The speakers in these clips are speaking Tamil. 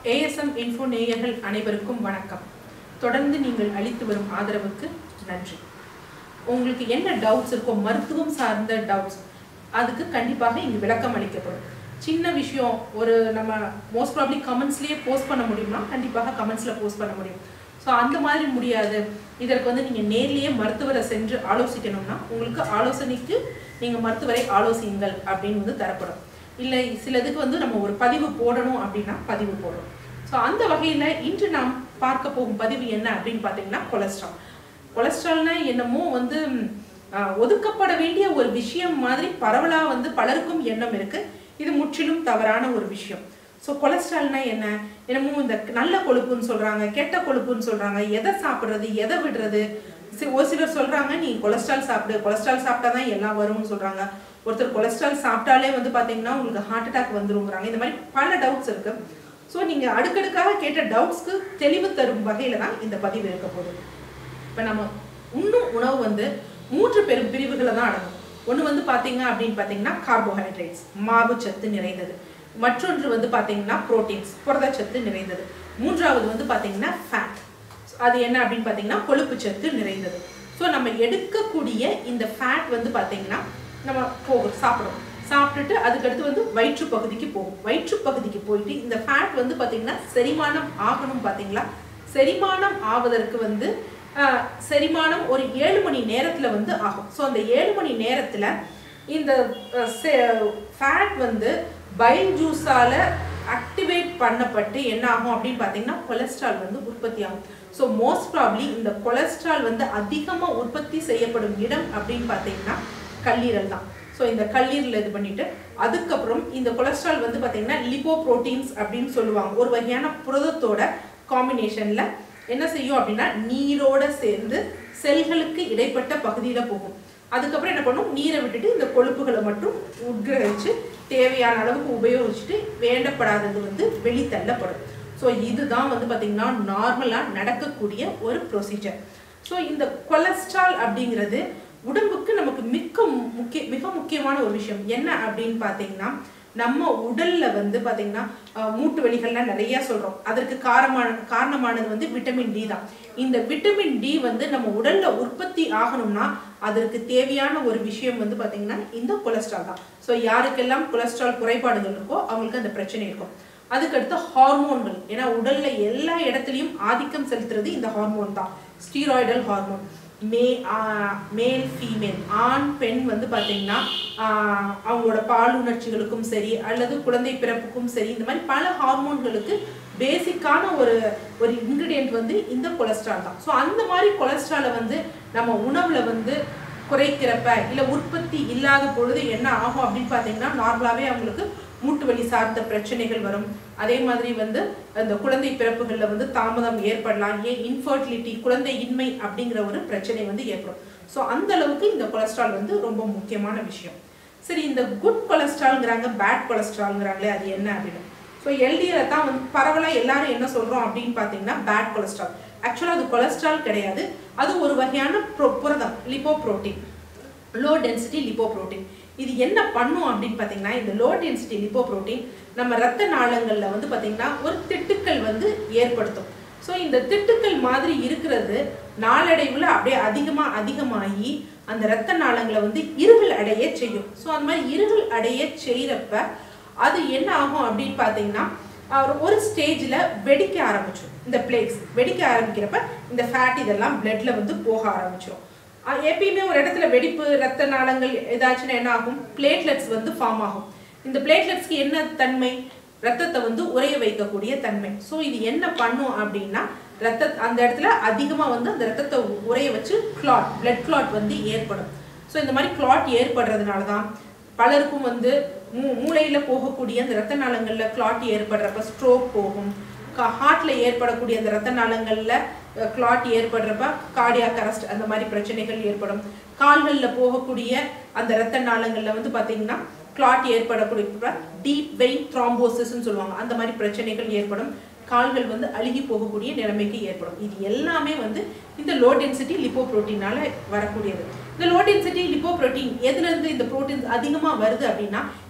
ஏஎஸ்எம் இன்ஃபோ நேயர்கள் அனைவருக்கும் வணக்கம் தொடர்ந்து நீங்கள் அளித்து வரும் ஆதரவுக்கு நன்றி உங்களுக்கு என்ன டவுட்ஸ் இருக்கோ மருத்துவம் சார்ந்த டவுட்ஸ் அதுக்கு கண்டிப்பாக இங்கு விளக்கம் அளிக்கப்படும் சின்ன விஷயம் ஒரு நம்ம மோஸ்ட் ப்ராப்ளி கமெண்ட்ஸ்லேயே போஸ்ட் பண்ண முடியும்னா கண்டிப்பாக கமெண்ட்ஸில் போஸ்ட் பண்ண முடியும் ஸோ அந்த மாதிரி முடியாது இதற்கு வந்து நீங்கள் நேர்லேயே மருத்துவரை சென்று ஆலோசிக்கணும்னா உங்களுக்கு ஆலோசனைக்கு நீங்கள் மருத்துவரை ஆலோசியுங்கள் அப்படின்னு வந்து தரப்படும் இல்லை சிலதுக்கு வந்து நம்ம ஒரு பதிவு போடணும் அப்படின்னா பதிவு போடணும் ஸோ அந்த வகையில் இன்று நாம் பார்க்க போகும் பதிவு என்ன அப்படின்னு பார்த்தீங்கன்னா கொலஸ்ட்ரால் கொலஸ்ட்ரால்னா என்னமோ வந்து ஆஹ், ஒதுக்கப்பட வேண்டிய ஒரு விஷயம் மாதிரி பரவலாக வந்து பலருக்கும் எண்ணம் இருக்கு இது முற்றிலும் தவறான ஒரு விஷயம் ஸோ கொலஸ்ட்ரால்னா என்ன என்னமோ இந்த நல்ல கொழுப்புன்னு சொல்றாங்க கெட்ட கொழுப்புன்னு சொல்றாங்க எதை சாப்பிட்றது எதை விடுறது சி- ஒரு சிலர் சொல்றாங்க நீ கொலஸ்ட்ரால் சாப்பிடு கொலஸ்ட்ரால் சாப்பிட்டா தான் எல்லாம் வரும்னு சொல்றாங்க ஒருத்தர் கொலஸ்ட்ரால் சாப்பிட்டாலே வந்து பாத்தீங்கன்னா உங்களுக்கு ஹார்ட் அட்டாக் வந்துருங்கிறாங்க இந்த மாதிரி பல டவுட்ஸ் இருக்கு ஸோ நீங்க அடுக்கடுக்காக கேட்ட டவுட்ஸ்க்கு தெளிவு தரும் வகையில தான் இந்த பதிவு இருக்க போகுது இப்போ நம்ம உண்ணும் உணவு வந்து மூன்று பெரும் பிரிவுகளை தான் அடங்கும் ஒன்று வந்து பார்த்தீங்க அப்படின்னு பார்த்தீங்கன்னா கார்போஹைட்ரேட்ஸ் மாவு சத்து நிறைந்தது மற்றொன்று வந்து பார்த்தீங்கன்னா புரோட்டீன்ஸ் புரதச்சத்து நிறைந்தது மூன்றாவது வந்து பார்த்தீங்கன்னா ஃபேட் அது என்ன அப்படின்னு பார்த்தீங்கன்னா கொழுப்பு சத்து நிறைந்தது ஸோ நம்ம எடுக்கக்கூடிய இந்த ஃபேட் வந்து பார்த்தீங்கன்னா நம்ம போகும் சாப்பிடுவோம் சாப்பிட்டுட்டு அதுக்கடுத்து வந்து வயிற்று பகுதிக்கு போகும் வயிற்று பகுதிக்கு போயிட்டு இந்த ஃபேட் வந்து பார்த்தீங்கன்னா செரிமானம் ஆகணும் பார்த்தீங்களா செரிமானம் ஆவதற்கு வந்து ஆஹ், செரிமானம் ஒரு ஏழு மணி நேரத்துல வந்து ஆகும் ஸோ அந்த ஏழு மணி நேரத்துல இந்த ஃபேட் வந்து பைல் ஜூஸால ஆக்டிவேட் பண்ணப்பட்டு என்ன ஆகும் அப்படின்னு பார்த்தீங்கன்னா கொலஸ்ட்ரால் வந்து உற்பத்தி ஆகும் ஸோ மோஸ்ட் ப்ராப்ளி இந்த கொலஸ்ட்ரால் வந்து அதிகமாக உற்பத்தி செய்யப்படும் இடம் அப்படின்னு பார்த்தீங்கன்னா கல்லீரல் தான் ஸோ இந்த கல்லீரல் இது பண்ணிட்டு அதுக்கப்புறம் இந்த கொலஸ்ட்ரால் வந்து பார்த்தீங்கன்னா லிபோ புரோட்டீன்ஸ் அப்படின்னு சொல்லுவாங்க ஒரு வகையான புரதத்தோட காம்பினேஷன்ல என்ன செய்யும் அப்படின்னா நீரோட சேர்ந்து செல்களுக்கு இடைப்பட்ட பகுதியில போகும் அதுக்கப்புறம் என்ன பண்ணும் நீரை விட்டுட்டு இந்த கொழுப்புகளை மட்டும் உட்கிரகிச்சு தேவையான அளவுக்கு உபயோகிச்சுட்டு வேண்டப்படாதது வந்து வெளித்தள்ளப்படும் ஸோ இதுதான் வந்து பார்த்தீங்கன்னா நார்மலாக நடக்கக்கூடிய ஒரு ப்ரொசீஜர் ஸோ இந்த கொலஸ்ட்ரால் அப்படிங்கிறது உடம்புக்கு நமக்கு மிக்க முக்கிய மிக முக்கியமான ஒரு விஷயம் என்ன அப்படின்னு பார்த்தீங்கன்னா நம்ம உடல்ல வந்து பார்த்தீங்கன்னா அஹ், மூட்டு வலிகள்லாம் நிறைய சொல்றோம் அதற்கு காரணமான காரணமானது வந்து விட்டமின் டி தான் இந்த விட்டமின் டி வந்து நம்ம உடல்ல உற்பத்தி ஆகணும்னா அதற்கு தேவையான ஒரு விஷயம் வந்து பார்த்தீங்கன்னா இந்த கொலஸ்ட்ரால் தான் ஸோ யாருக்கெல்லாம் கொலஸ்ட்ரால் குறைபாடுகள் இருக்கோ அவங்களுக்கு அந்த பிரச்சனை இருக்கும் அதுக்கடுத்து ஹார்மோன்கள் ஏன்னா உடல்ல எல்லா இடத்துலையும் ஆதிக்கம் செலுத்துறது இந்த ஹார்மோன் தான் ஸ்டீராய்டல் ஹார்மோன் மே மேல் ஃபீமேல் ஆண் பெண் வந்து பார்த்தீங்கன்னா ஆஹ், அவங்களோட பால் உணர்ச்சிகளுக்கும் சரி அல்லது குழந்தை பிறப்புக்கும் சரி இந்த மாதிரி பல ஹார்மோன்களுக்கு பேசிக்கான ஒரு ஒரு இன்கிரிடியன்ட் வந்து இந்த கொலஸ்ட்ரால் தான் ஸோ அந்த மாதிரி கொலஸ்ட்ராலை வந்து நம்ம உணவுல வந்து குறைக்கிறப்ப இல்லை உற்பத்தி இல்லாத பொழுது என்ன ஆகும் அப்படின்னு பார்த்தீங்கன்னா நார்மலாகவே அவங்களுக்கு மூட்டு வலி சார்ந்த பிரச்சனைகள் வரும் அதே மாதிரி வந்து அந்த குழந்தை பிறப்புகளில் வந்து தாமதம் ஏற்படலாம் ஏன் இன்ஃபர்டிலிட்டி குழந்தை இன்மை அப்படிங்கிற ஒரு பிரச்சனை வந்து ஏற்படும் ஸோ அந்த அளவுக்கு இந்த கொலஸ்ட்ரால் வந்து ரொம்ப முக்கியமான விஷயம் சரி இந்த குட் கொலஸ்ட்ரால்ங்கிறாங்க பேட் கொலஸ்ட்ரால்ங்கிறாங்களே அது என்ன அப்படின்னு ஸோ எல்டிஎலை தான் வந்து பரவலாக எல்லாரும் என்ன சொல்கிறோம் அப்படின்னு பார்த்தீங்கன்னா பேட் கொலஸ்ட்ரால் ஆக்சுவலாக அது கொலஸ்ட்ரால் கிடையாது அது ஒரு வகையான புர- புரதம் lipoprotein low density lipoprotein இது என்ன பண்ணும் அப்படின்னு பார்த்தீங்கன்னா இந்த லோ டென்சிட்டி லிப்போ புரோட்டீன் நம்ம ரத்த நாளங்களில் வந்து பார்த்தீங்கன்னா ஒரு திட்டுக்கள் வந்து ஏற்படுத்தும் ஸோ இந்த திட்டுக்கள் மாதிரி இருக்கிறது நாளடைவில் அப்படியே அதிகமாக அதிகமாகி அந்த ரத்த நாளங்களை வந்து இருகல் அடைய செய்யும் ஸோ அந்த மாதிரி இருகல் அடைய செய்கிறப்ப அது என்ன ஆகும் அப்படின்னு பார்த்தீங்கன்னா அஹ் ஒரு ஸ்டேஜில் வெடிக்க ஆரம்பிச்சிடும் இந்த பிளேக்ஸ் வெடிக்க ஆரம்பிக்கிறப்ப இந்த ஃபேட் இதெல்லாம் பிளட்ல வந்து போக ஆரம்பிச்சிடும் அஹ் எப்பயுமே ஒரு இடத்துல வெடிப்பு ரத்த நாளங்கள் ஏதாச்சுன்னா என்ன ஆகும் பிளேட்லெட்ஸ் வந்து ஃபார்ம் ஆகும் இந்த பிளேட்லெட்ஸ்க்கு என்ன தன்மை ரத்தத்தை வந்து உறைய வைக்கக்கூடிய தன்மை ஸோ இது என்ன பண்ணும் அப்படின்னா ரத்த அந்த இடத்துல அதிகமாக வந்து அந்த ரத்தத்தை உ- உறைய வச்சு கிளாட் பிளட் கிளாட் வந்து ஏற்படும் ஸோ இந்த மாதிரி கிளாட் ஏற்படுறதுனால தான் பலருக்கும் வந்து மூ மூளையில் போகக்கூடிய அந்த ரத்த நாளங்களில் கிளாட் ஏற்படுறப்ப ஸ்ட்ரோக் போகும் ஹார்ட்டில் ஏற்படக்கூடிய அந்த ரத்த நாளங்களில் கிளாட் ஏற்படுறப்ப கார்டியாக் அரெஸ்ட் அந்த மாதிரி பிரச்சனைகள் ஏற்படும் கால்களில் போகக்கூடிய அந்த ரத்த நாளங்களில் வந்து பார்த்தீங்கன்னா கிளாட் ஏற்படக்கூடிய டீப் வெயின் த்ராம்போசிஸ்ன்னு சொல்லுவாங்க அந்த மாதிரி பிரச்சனைகள் ஏற்படும் கால்கள் வந்து அழுகி போகக்கூடிய நிலைமைக்கு ஏற்படும் இது எல்லாமே வந்து இந்த லோ டென்சிட்டி லிப்போ வரக்கூடியது இந்த லோ டென்சிட்டி லிப்போ எதுல இருந்து இந்த புரோட்டீன்ஸ் அதிகமாக வருது அப்படின்னா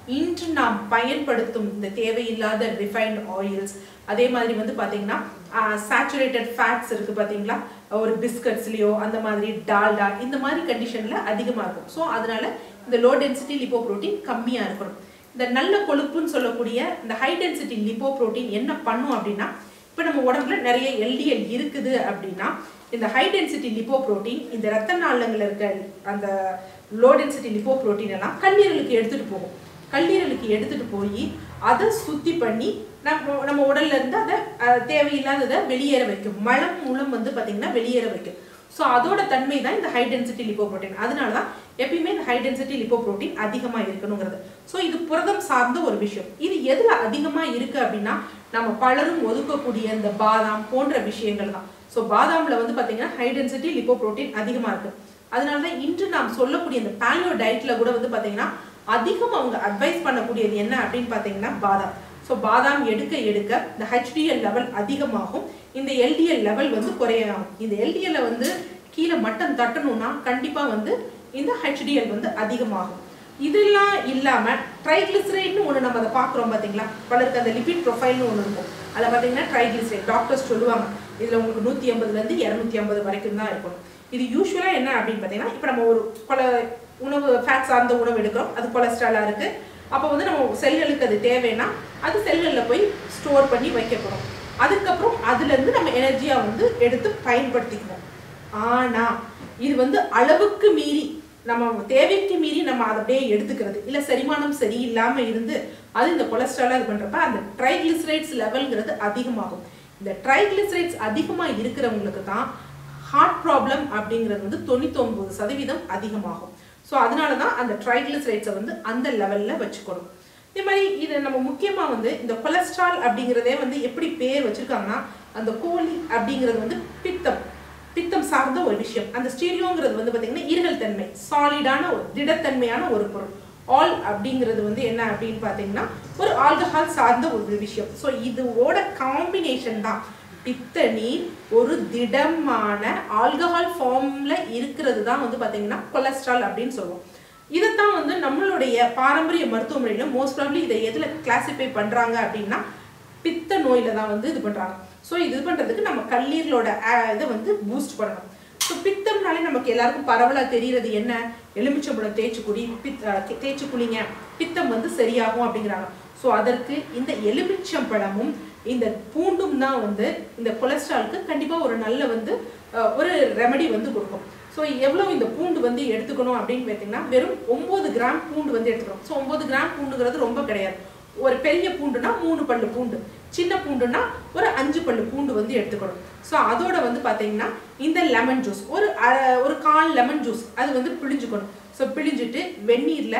இன்று நாம் பயன்படுத்தும் இந்த தேவையில்லாத ரிஃபைன்ட் ஆயில்ஸ் அதே மாதிரி வந்து பாத்தீங்கன்னா சேச்சுரேட்டட் ஃபேட்ஸ் இருக்கு பாத்தீங்களா ஒரு பிஸ்கட்ஸ்லயோ அந்த மாதிரி டால்டா இந்த மாதிரி கண்டிஷன்ல அதிகமா இருக்கும் ஸோ அதனால இந்த லோ டென்சிட்டி லிப்போப்ரோட்டீன் கம்மியா இருக்கணும் இந்த நல்ல கொழுப்புன்னு சொல்லக்கூடிய இந்த ஹை டென்சிட்டி லிப்போப்ரோட்டீன் என்ன பண்ணும் அப்படின்னா இப்போ நம்ம உடம்புல நிறைய எல்டிஎல் இருக்குது அப்படின்னா இந்த ஹை டென்சிட்டி லிப்போப்ரோட்டீன் இந்த ரத்த நாளங்கள்ல இருக்க அந்த லோ டென்சிட்டி லிப்போப்ரோட்டீன் எல்லாம் கல்லீரலுக்கு எடுத்துட்டு போகும் கல்லீரலுக்கு எடுத்துட்டு போய் அதை சுத்தி பண்ணி நம்ம நம்ம உடல்ல இருந்து அதை அஹ், தேவையில்லாததை வெளியேற வைக்கும் மலம் மூலம் வந்து பாத்தீங்கன்னா வெளியேற வைக்கும் ஸோ அதோட தன்மை தான் இந்த ஹை டென்சிட்டி லிப்போப்ரோட்டீன் அதனால தான் எப்பயுமே இந்த ஹை டென்சிட்டி லிப்போப்ரோட்டீன் அதிகமா இருக்கணுங்கிறது ஸோ இது புரதம் சார்ந்த ஒரு விஷயம் இது எதுல அதிகமா இருக்கு அப்படின்னா நம்ம பலரும் ஒதுக்கக்கூடிய இந்த பாதாம் போன்ற விஷயங்கள் தான் ஸோ பாதாம்ல வந்து பாத்தீங்கன்னா ஹை டென்சிட்டி லிப்போப்ரோட்டீன் அதிகமா இருக்கு அதனால தான் இன்று நாம் சொல்லக்கூடிய இந்த பேலியோ டயட்ல கூட வந்து பாத்தீங்கன்னா அதிகம் அவங்க அட்வைஸ் பண்ணக்கூடியது என்ன அப்படின்னு பாத்தீங்கன்னா பாதாம் ஸோ பாதாம் எடுக்க எடுக்க இந்த ஹெச்டிஎல் லெவல் அதிகமாகும் இந்த எல்டிஎல் லெவல் வந்து குறையாகும் இந்த எல்டிஎல்ல வந்து கீழே மட்டம் தட்டணும்னா கண்டிப்பா வந்து இந்த ஹெச்டிஎல் வந்து அதிகமாகும் இதெல்லாம் இல்லாம ட்ரைக்ளிசரைட்னு ஒன்று நம்ம அதை பார்க்குறோம் பார்த்தீங்களா பலருக்கு அந்த லிபிட் ப்ரொஃபைல்னு ஒன்று இருக்கும் அதில் பார்த்தீங்கன்னா ட்ரைக்ளிசரைட் டாக்டர்ஸ் சொல்லுவாங்க இதில் உங்களுக்கு நூற்றி ஐம்பதுலேருந்து இரநூத்தி ஐம்பது வரைக்கும் தான் இருக்கணும் இது யூஸ்வலாக என்ன அப்படின்னு பார்த்தீங்கன்னா இப்போ நம்ம ஒரு பல உணவு ஃபேட் சார்ந்த உணவு எடுக்கிறோம் அது கொலஸ்ட்ராலாக இருக்கு அப்போ வந்து நம்ம செல்களுக்கு அது தேவைன்னா அது செல்களில் போய் ஸ்டோர் பண்ணி வைக்கப்படும் அதுக்கப்புறம் அதுலேருந்து நம்ம எனர்ஜியாக வந்து எடுத்து பயன்படுத்திக்குவோம் ஆனா இது வந்து அளவுக்கு மீறி நம்ம தேவைக்கு மீறி நம்ம அதை அப்படியே எடுத்துக்கிறது இல்ல செரிமானம் சரியில்லாம இருந்து அது இந்த கொலஸ்ட்ராலா இது பண்றப்ப அந்த ட்ரைக்ளிசரைட்ஸ் லெவல்ங்கிறது அதிகமாகும் இந்த ட்ரைக்ளிசரைட்ஸ் அதிகமா இருக்கிறவங்களுக்கு தான் ஹார்ட் ப்ராப்ளம் அப்படிங்கிறது வந்து தொண்ணூத்தொன்பது சதவீதம் அதிகமாகும் ஸோ அதனால தான் அந்த ட்ரைக்ளிசரைட்ஸை வந்து அந்த லெவல்ல வச்சுக்கணும் இதே மாதிரி இது நம்ம முக்கியமா வந்து இந்த கொலஸ்ட்ரால் அப்படிங்கிறதே வந்து எப்படி பேர் வச்சிருக்காங்கன்னா அந்த கோலி அப்படிங்கிறது வந்து பித்தம் பித்தம் சார்ந்த ஒரு விஷயம் அந்த ஸ்டீரியோங்கிறது வந்து பாத்தீங்கன்னா ஈரல் தன்மை சாலிடான ஒரு திடத்தன்மையான ஒரு பொருள் ஆல் அப்படிங்கிறது வந்து என்ன அப்படின்னு பார்த்தீங்கன்னா ஒரு ஆல்கஹால் சார்ந்த ஒரு விஷயம் ஸோ இதோட காம்பினேஷன் தான் பித்த நீர் ஒரு திடமான ஆல்கஹால் ஃபார்ம்ல இருக்கிறது தான் வந்து பாத்தீங்கன்னா கொலஸ்ட்ரால் அப்படின்னு சொல்லுவோம் இதைத்தான் வந்து நம்மளுடைய பாரம்பரிய மருத்துவ முறையில மோஸ்ட் ப்ராப்ளி இதை எதுல கிளாசிஃபை பண்றாங்க அப்படின்னா பித்த நோயில தான் வந்து இது பண்றாங்க ஸோ இது பண்றதுக்கு நம்ம கல்லீரலோட அஹ், இதை வந்து பூஸ்ட் பண்ணணும் ஸோ பித்தம்னாலே நமக்கு எல்லாருக்கும் பரவலா தெரியறது என்ன எலுமிச்சம்பழம் தேய்ச்சி குடி பித் அஹ், தேய்ச்சி குளிங்க பித்தம் வந்து சரியாகும் அப்படிங்கிறாங்க ஸோ அதற்கு இந்த எலுமிச்சம்பழமும் இந்த பூண்டும் தான் வந்து இந்த கொலஸ்ட்ராலுக்கு கண்டிப்பா ஒரு நல்ல வந்து அஹ், ஒரு ரெமடி வந்து கொடுக்கும் ஸோ எவ்வளோ இந்த பூண்டு வந்து எடுத்துக்கணும் அப்படின்னு பார்த்தீங்கன்னா வெறும் ஒம்பது கிராம் பூண்டு வந்து எடுத்துக்கணும் ஸோ ஒம்பது கிராம் பூண்டுங்கிறது ரொம்ப கிடையாது ஒரு பெரிய பூண்டுனா மூணு பல்லு பூண்டு சின்ன பூண்டுனா ஒரு அஞ்சு பல்லு பூண்டு வந்து எடுத்துக்கணும் ஸோ அதோட வந்து பார்த்தீங்கன்னா இந்த லெமன் ஜூஸ் ஒரு அரை- ஒரு கால் லெமன் ஜூஸ் அது வந்து பிழிஞ்சுக்கணும் ஸோ பிழிஞ்சிட்டு வெந்நீரில்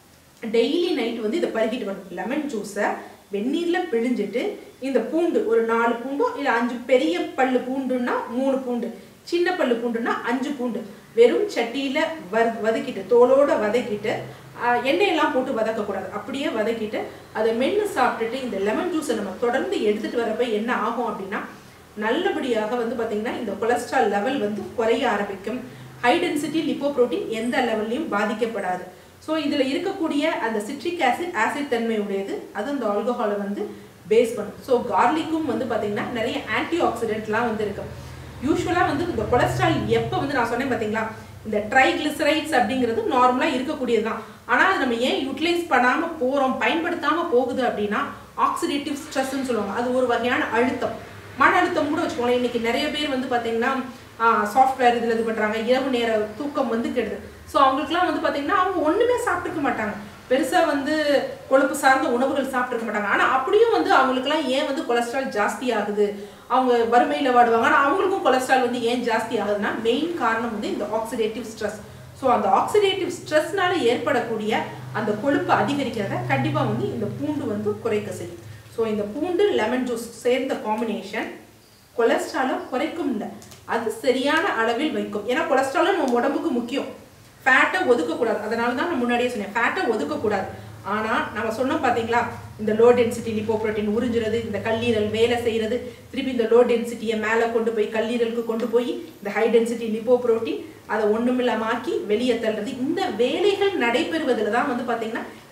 டெய்லி நைட் வந்து இதை பருகிட்டு வரணும் லெமன் ஜூஸை வெந்நீரில் பிழிஞ்சிட்டு இந்த பூண்டு ஒரு நாலு பூண்டோ இல்லை அஞ்சு பெரிய பல்லு பூண்டுன்னா மூணு பூண்டு சின்ன பல்லு பூண்டுன்னா அஞ்சு பூண்டு வெறும் சட்டியில் வத வதக்கிட்டு தோலோட வதக்கிட்டு ஆஹ், எண்ணெயெல்லாம் போட்டு வதக்கக்கூடாது அப்படியே வதக்கிட்டு அதை மென்று சாப்பிட்டுட்டு இந்த லெமன் ஜூஸை நம்ம தொடர்ந்து எடுத்துட்டு வரப்ப என்ன ஆகும் அப்படின்னா நல்லபடியாக வந்து பார்த்தீங்கன்னா இந்த கொலஸ்ட்ரால் லெவல் வந்து குறைய ஆரம்பிக்கும் ஹை டென்சிட்டி லிப்போப்ரோட்டீன் எந்த லெவல்லையும் பாதிக்கப்படாது ஸோ இதில் இருக்கக்கூடிய அந்த சிட்ரிக் ஆசிட் ஆசிட் தன்மை உடையது அது அந்த ஆல்கஹாலை வந்து பேஸ் பண்ணும் ஸோ கார்லிக்கும் வந்து பார்த்தீங்கன்னா நிறைய ஆன்டி ஆக்சிடென்ட்லாம் வந்து இருக்கு யூஸ்வலாக வந்து இந்த கொலஸ்ட்ரால் எப்போ வந்து நான் சொன்னேன் பார்த்தீங்களா இந்த ட்ரைக்ளிசரைட்ஸ் அப்படிங்கிறது நார்மலாக இருக்கக்கூடியது தான் ஆனால் அது நம்ம ஏன் யூட்டிலைஸ் பண்ணாமல் போகிறோம் பயன்படுத்தாமல் போகுது அப்படின்னா ஆக்சிடேட்டிவ் ஸ்ட்ரெஸ்ன்னு சொல்லுவாங்க அது ஒரு வகையான அழுத்தம் மன அழுத்தம் கூட வச்சுக்கோங்களேன் இன்னைக்கு நிறைய பேர் வந்து பார்த்தீங்கன்னா சாஃப்ட்வேர் இதில் இது பண்ணுறாங்க இரவு நேர தூக்கம் வந்து கெடுது ஸோ அவங்களுக்குலாம் வந்து பார்த்தீங்கன்னா அவங்க ஒன்றுமே சாப்பிட்டுருக்க மாட்டாங்க பெருசாக வந்து கொழுப்பு சார்ந்த உணவுகள் சாப்பிட்டுருக்க மாட்டாங்க ஆனால் அப்படியும் வந்து அவங்களுக்குலாம் ஏன் வந்து கொலஸ்ட்ரால் ஜாஸ்தி ஆகுது அவங்க வறுமையில் வாடுவாங்க ஆனால் அவங்களுக்கும் கொலஸ்ட்ரால் வந்து ஏன் ஜாஸ்தி ஆகுதுன்னா மெயின் காரணம் வந்து இந்த ஆக்சிடேட்டிவ் ஸ்ட்ரெஸ் ஸோ அந்த ஆக்சிடேட்டிவ் ஸ்ட்ரெஸ்னால ஏற்படக்கூடிய அந்த கொழுப்பு அதிகரிக்கிறத கண்டிப்பாக வந்து இந்த பூண்டு வந்து குறைக்க செய்யும் ஸோ இந்த பூண்டு லெமன் ஜூஸ் சேர்ந்த காம்பினேஷன் கொலஸ்ட்ராலை குறைக்கும் இல்லை அது சரியான அளவில் வைக்கும் ஏன்னா கொலஸ்ட்ராலும் நம்ம உடம்புக்கு முக்கியம் ஃபேட்டை ஒதுக்கக்கூடாது அதனால தான் நான் முன்னாடியே சொன்னேன் ஃபேட்டை ஒதுக்கக்கூடாது ஆனால் நம்ம சொன்னோம் பார்த்தீங்களா இந்த லோ டென்சிட்டி லிப்போப்ரோட்டீன் உறிஞ்சுறது இந்த கல்லீரல் வேலை செய்கிறது திருப்பி இந்த லோ டென்சிட்டியை மேலே கொண்டு போய் கல்லீரலுக்கு கொண்டு போய் இந்த ஹை டென்சிட்டி லிப்போப்ரோட்டீன் அதை ஒண்ணுமில்லாம ஆக்கி வெளியே தள்ளுறது இந்த வேலைகள் நடைபெறுவதில் தான் வந்து பார்த்தீங்கன்னா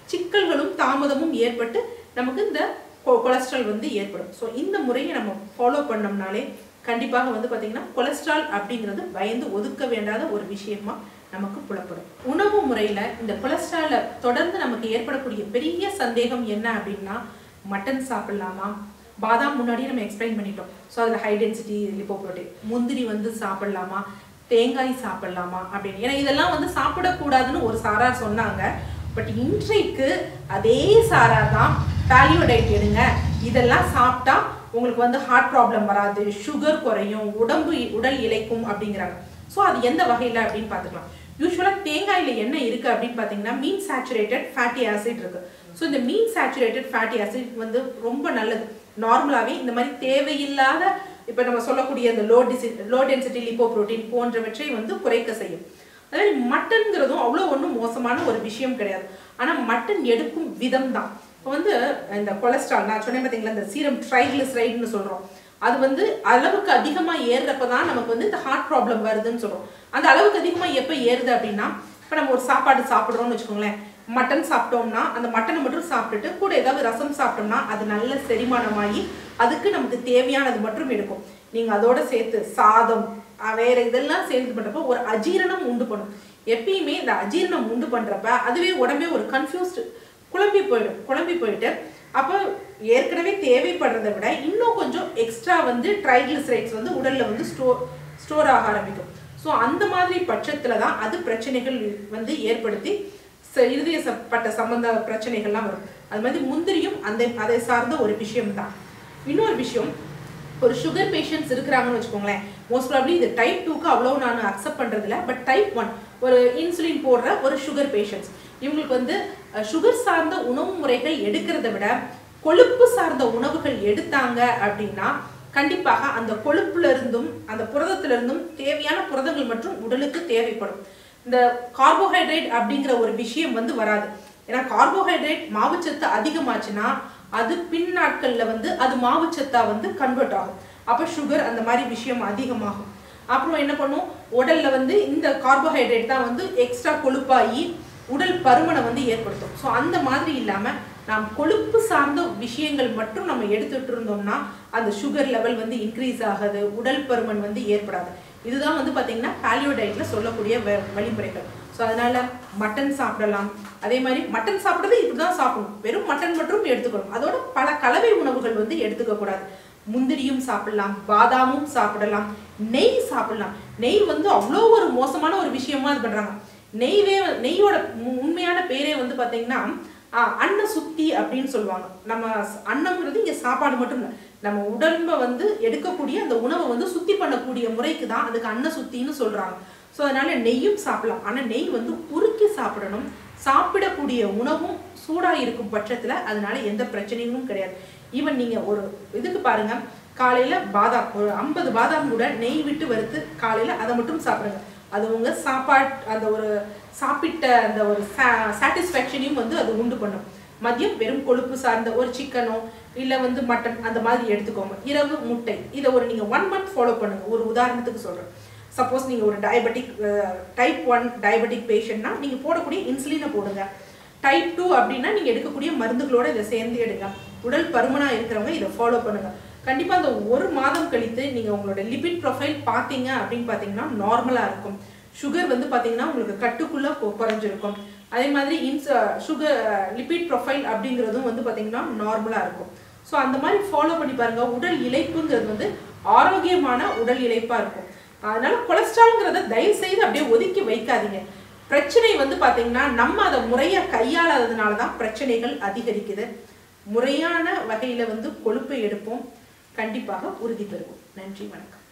சிக்கல்களும் தாமதமும் ஏற்பட்டு நமக்கு இந்த கொ- கொலஸ்ட்ரால் வந்து ஏற்படும் ஸோ இந்த முறையை நம்ம ஃபாலோ பண்ணோம்னாலே கண்டிப்பாக வந்து பார்த்தீங்கன்னா கொலஸ்ட்ரால் அப்படிங்கிறது பயந்து ஒதுக்க வேண்டாத ஒரு விஷயமா நமக்கு புலப்படும் உணவு முறையில் இந்த கொலஸ்ட்ராலை தொடர்ந்து நமக்கு ஏற்படக்கூடிய பெரிய சந்தேகம் என்ன அப்படின்னா மட்டன் சாப்பிடலாமா பாதாம் முன்னாடியே நம்ம எக்ஸ்பிளைன் பண்ணிட்டோம் ஸோ அதில் ஹை டென்சிட்டி லிப்போப்ரோட்டீன் முந்திரி வந்து சாப்பிடலாமா தேங்காய் சாப்பிடலாமா அப்படின்னு ஏன்னா இதெல்லாம் வந்து சாப்பிடக்கூடாதுன்னு ஒரு சாரார் சொன்னாங்க பட் இன்றைக்கு அதே சாரார் தான் பேலியோ டயட் எடுங்க இதெல்லாம் சாப்பிட்டா உங்களுக்கு வந்து ஹார்ட் ப்ராப்ளம் வராது சுகர் குறையும் உடம்பு உடல் இளைக்கும் அப்படிங்கிறாங்க ஸோ அது எந்த வகையில் அப்படின்னு பார்த்துக்கலாம் யூஸ்வலாக தேங்காயில் என்ன இருக்குது அப்படின்னு பார்த்தீங்கன்னா மீன் சேச்சுரேட்டட் ஃபேட்டி ஆசிட் இருக்கு ஸோ இந்த மீன் சேச்சுரேட்டட் ஃபேட்டி ஆசிட் வந்து ரொம்ப நல்லது நார்மலாகவே இந்த மாதிரி தேவையில்லாத இப்போ நம்ம சொல்லக்கூடிய இந்த low DC low density lipoprotein போன்றவற்றை வந்து குறைக்க செய்யும் அதாவது மட்டன்ங்கிறதும் அவ்வளோ ஒன்றும் மோசமான ஒரு விஷயம் கிடையாது ஆனால் மட்டன் எடுக்கும் விதம் தான் இப்போ வந்து இந்த கொலஸ்ட்ரால் நான் சொன்னேன் பார்த்தீங்களா இந்த சீரம் ட்ரைக்ளிசரைடுன்னு சொல்கிறோம் அது வந்து அளவுக்கு அதிகமாக ஏறுறப்ப தான் நமக்கு வந்து இந்த ஹார்ட் ப்ராப்ளம் வருதுன்னு சொல்கிறோம் அந்த அளவுக்கு அதிகமாக எப்போ ஏறுது அப்படின்னா இப்போ நம்ம ஒரு சாப்பாடு சாப்பிட்றோம்னு வச்சுக்கோங்களேன் மட்டன் சாப்பிட்டோம்னா அந்த மட்டனை மட்டும் சாப்பிட்டுட்டு கூட ஏதாவது ரசம் சாப்பிட்டோம்னா அது நல்ல செரிமானமாகி அதுக்கு நமக்கு தேவையானது மட்டும் எடுக்கும் நீங்கள் அதோட சேர்த்து சாதம் அஹ் வேற இதெல்லாம் சேர்ந்து பண்ணுறப்ப ஒரு அஜீரணம் உண்டு பண்ணும் எப்பயுமே இந்த அஜீரணம் உண்டு பண்ணுறப்ப அதுவே உடம்பே ஒரு கன்ஃபியூஸ்டு குழம்பி போயிடும் குழம்பி போயிட்டு அப்போ ஏற்கனவே தேவைப்படுறதை விட இன்னும் கொஞ்சம் எக்ஸ்ட்ரா வந்து ட்ரைகிளிசரைட்ஸ் வந்து உடல்ல வந்து ஸ்டோர் ஸ்டோர் ஆக ஆரம்பிக்கும் ஸோ அந்த மாதிரி பட்சத்தில் தான் அது பிரச்சனைகள் வந்து ஏற்படுத்தி ச- இருதய சப்பட்ட சம்பந்த பிரச்சனைகள்லாம் வரும் அது மாதிரி முந்திரியும் அந்த அதை சார்ந்த ஒரு விஷயம் தான் இன்னொரு விஷயம் ஒரு சுகர் பேஷண்ட்ஸ் இருக்கிறாங்கன்னு வச்சுக்கோங்களேன் மோஸ்ட் ப்ராப்ளி இது டைப் டூக்கு அவ்வளோ நான் அக்செப்ட் பண்ணுறதில்ல பட் டைப் ஒன் ஒரு இன்சுலின் போடுற ஒரு சுகர் பேஷண்ட்ஸ் இவங்களுக்கு வந்து சுகர் சார்ந்த உணவு முறைகள் எடுக்கிறத விட கொழுப்பு சார்ந்த உணவுகள் எடுத்தாங்க அப்படின்னா கண்டிப்பாக அந்த கொழுப்புல இருந்தும் அந்த புரதத்துல இருந்தும் தேவையான புரதங்கள் மற்றும் உடலுக்கு தேவைப்படும் இந்த கார்போஹைட்ரேட் அப்படிங்கிற ஒரு விஷயம் வந்து வராது ஏன்னா கார்போஹைட்ரேட் மாவுச்சத்து அதிகமாச்சுன்னா அது பின் நாட்கள்ல வந்து அது மாவுச்சத்தா வந்து கன்வெர்ட் ஆகும் அப்ப சுகர் அந்த மாதிரி விஷயம் அதிகமாகும் அப்புறம் என்ன பண்ணும் உடல்ல வந்து இந்த கார்போஹைட்ரேட் தான் வந்து எக்ஸ்ட்ரா கொழுப்பாகி உடல் பருமனை வந்து ஏற்படுத்தும் ஸோ அந்த மாதிரி இல்லாம நாம் கொழுப்பு சார்ந்த விஷயங்கள் மட்டும் நம்ம எடுத்துட்டு இருந்தோம்னா அந்த சுகர் லெவல் வந்து இன்க்ரீஸ் ஆகாது உடல் பருமன் வந்து ஏற்படாது இதுதான் வந்து பாத்தீங்கன்னா பாலியோ டயட்ல சொல்லக்கூடிய வ- வழிமுறைகள் ஸோ அதனால மட்டன் சாப்பிடலாம் அதே மாதிரி மட்டன் சாப்பிட்றது இப்படி தான் சாப்பிடணும் வெறும் மட்டன் மட்டும் எடுத்துக்கணும் அதோட பல கலவை உணவுகள் வந்து எடுத்துக்க கூடாது முந்திரியும் சாப்பிடலாம் பாதாமும் சாப்பிடலாம் நெய் சாப்பிடலாம் நெய் வந்து அவ்வளோ ஒரு மோசமான ஒரு விஷயமா இது பண்றாங்க நெய்வே நெய்யோட உ- உண்மையான பேரே வந்து பாத்தீங்கன்னா ஆஹ், அன்ன சுத்தி அப்படின்னு சொல்லுவாங்க நம்ம ஸ்- அன்னம்ங்கிறது இங்க சாப்பாடு மட்டும் இல்லை நம்ம உடம்ப வந்து எடுக்கக்கூடிய அந்த உணவை வந்து சுத்தி பண்ணக்கூடிய முறைக்கு தான் அதுக்கு அன்ன சுத்தின்னு சொல்றாங்க ஸோ அதனால நெய்யும் சாப்பிடலாம் ஆனா நெய் வந்து உருக்கி சாப்பிடணும் சாப்பிடக்கூடிய உணவும் சூடா இருக்கும் பட்சத்துல அதனால எந்த பிரச்சனையும் கிடையாது ஈவன் நீங்க ஒரு இதுக்கு பாருங்க காலையில பாதாம் ஒரு ஐம்பது பாதாம் கூட நெய் விட்டு வறுத்து காலையில அதை மட்டும் சாப்பிடுங்க அது உங்க சாப்பாட் அந்த ஒரு சாப்பிட்ட அந்த ஒரு சாட்டிஸ்ஃபேக்ஷனையும் வந்து அது உண்டு பண்ணும் மதியம் வெறும் கொழுப்பு சார்ந்த ஒரு சிக்கனோ இல்ல வந்து மட்டன் அந்த மாதிரி எடுத்துக்கோங்க இரவு முட்டை இதை ஒரு நீங்க ஒன் மந்த் ஃபாலோ பண்ணுங்க ஒரு உதாரணத்துக்கு சொல்றேன் சப்போஸ் நீங்க ஒரு டயபெட்டிக் டைப் ஒன் டயபெட்டிக் பேஷண்ட்னா நீங்க போடக்கூடிய இன்சுலினை போடுங்க டைப் டூ அப்படின்னா நீங்க எடுக்கக்கூடிய மருந்துகளோட இதை சேர்ந்து எடுங்க உடல் பருமனா இருக்கிறவங்க இதை ஃபாலோ பண்ணுங்க கண்டிப்பா அந்த ஒரு மாதம் கழித்து நீங்க உங்களோட லிபிட் ப்ரொஃபைல் பார்த்தீங்க அப்படின்னு பார்த்தீங்கன்னா நார்மலா இருக்கும் சுகர் வந்து பார்த்தீங்கன்னா உங்களுக்கு கட்டுக்குள்ள கொ- குறைஞ்சிருக்கும் அதே மாதிரி இன்ஸ் சுகர் லிபிட் ப்ரொஃபைல் அப்படிங்கிறதும் வந்து பார்த்தீங்கன்னா நார்மலா இருக்கும் ஸோ அந்த மாதிரி ஃபாலோ பண்ணி பாருங்க உடல் இளைப்புங்கிறது வந்து ஆரோக்கியமான உடல் இளைப்பா இருக்கும் அதனால கொலஸ்ட்ரால்ங்கிறத தயவு செய்து அப்படியே ஒதுக்கி வைக்காதீங்க பிரச்சனை வந்து பாத்தீங்கன்னா நம்ம அதை முறையா கையாளாததுனால தான் பிரச்சனைகள் அதிகரிக்குது முறையான வகையில வந்து கொழுப்பை எடுப்போம் கண்டிப்பாக உறுதி பெறுவோம் நன்றி வணக்கம்